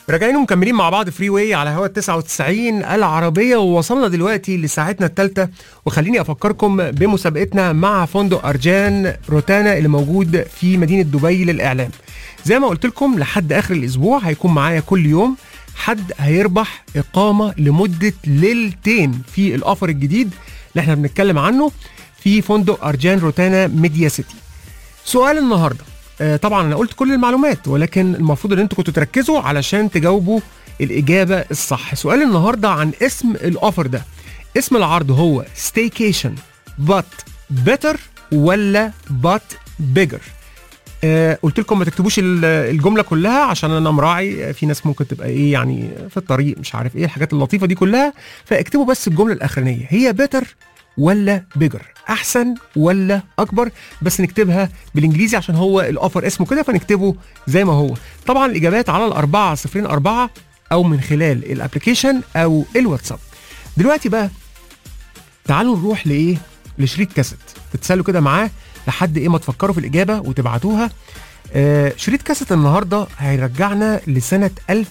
راجعين ومكملين مع بعض فري واي على هوا 99 العربية ووصلنا دلوقتي لساعتنا الثالثة وخليني أفكركم بمسابقتنا مع فندق أرجان روتانا اللي موجود في مدينة دبي للإعلام زي ما قلت لكم لحد آخر الأسبوع هيكون معايا كل يوم حد هيربح إقامة لمدة ليلتين في الأوفر الجديد اللي احنا بنتكلم عنه في فندق أرجان روتانا ميديا سيتي سؤال النهارده آه، طبعا انا قلت كل المعلومات ولكن المفروض ان انتوا كنتوا تركزوا علشان تجاوبوا الاجابه الصح سؤال النهارده عن اسم الاوفر ده اسم العرض هو ستيكيشن بات بيتر ولا بات بيجر آه قلت لكم ما تكتبوش ال- الجمله كلها عشان انا مراعي في ناس ممكن تبقى ايه يعني في الطريق مش عارف ايه الحاجات اللطيفه دي كلها فاكتبوا بس الجمله الاخرانيه هي بيتر ولا بيجر احسن ولا اكبر بس نكتبها بالانجليزي عشان هو الاوفر اسمه كده فنكتبه زي ما هو طبعا الاجابات على الاربعه صفرين اربعه او من خلال الابلكيشن او الواتساب دلوقتي بقى تعالوا نروح لايه لشريط كاسيت تتسالوا كده معاه لحد ايه ما تفكروا في الاجابه وتبعتوها آه شريط كاسيت النهارده هيرجعنا لسنه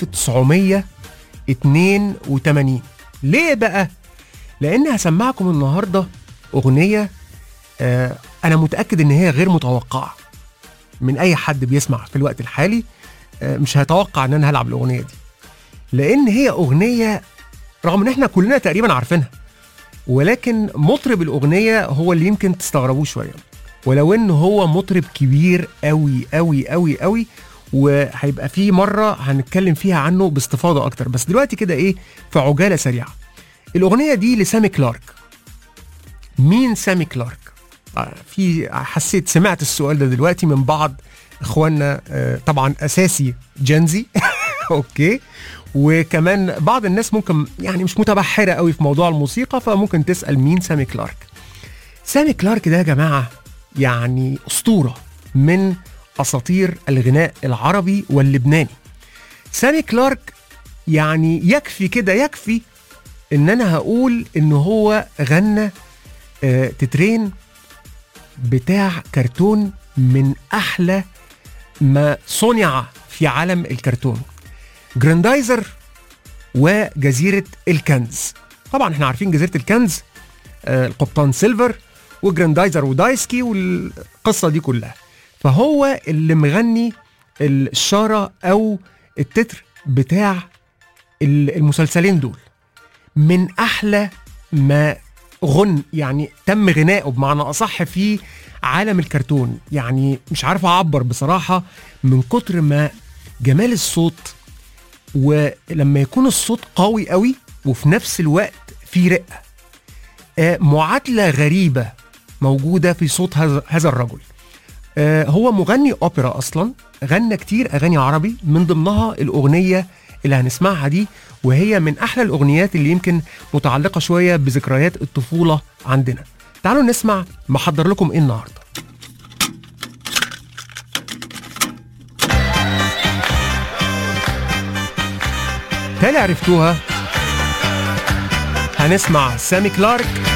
1982 ليه بقى لان هسمعكم النهارده اغنيه آه انا متاكد ان هي غير متوقعه من اي حد بيسمع في الوقت الحالي آه مش هيتوقع ان انا هلعب الاغنيه دي لان هي اغنيه رغم ان احنا كلنا تقريبا عارفينها ولكن مطرب الاغنيه هو اللي يمكن تستغربوه شويه ولو ان هو مطرب كبير قوي قوي قوي قوي وهيبقى في مره هنتكلم فيها عنه باستفاضه اكتر بس دلوقتي كده ايه في عجاله سريعه الاغنيه دي لسامي كلارك مين سامي كلارك آه، في حسيت سمعت السؤال ده دلوقتي من بعض اخواننا آه، طبعا اساسي جنزي اوكي وكمان بعض الناس ممكن يعني مش متبحره قوي في موضوع الموسيقى فممكن تسال مين سامي كلارك سامي كلارك ده يا جماعه يعني اسطوره من اساطير الغناء العربي واللبناني سامي كلارك يعني يكفي كده يكفي ان انا هقول ان هو غنى آه، تترين بتاع كرتون من احلى ما صنع في عالم الكرتون جراندايزر وجزيرة الكنز طبعا احنا عارفين جزيرة الكنز آه، القبطان سيلفر وجراندايزر ودايسكي والقصة دي كلها فهو اللي مغني الشارة او التتر بتاع ال- المسلسلين دول من احلى ما غن يعني تم غنائه بمعنى اصح في عالم الكرتون يعني مش عارف اعبر بصراحه من كتر ما جمال الصوت ولما يكون الصوت قوي قوي وفي نفس الوقت في رقه آه، معادله غريبه موجوده في صوت هذا هذا الرجل آه، هو مغني اوبرا اصلا غنى كتير اغاني عربي من ضمنها الاغنيه اللي هنسمعها دي وهي من احلى الاغنيات اللي يمكن متعلقه شويه بذكريات الطفوله عندنا تعالوا نسمع محضر لكم ايه النهارده تالي عرفتوها هنسمع سامي كلارك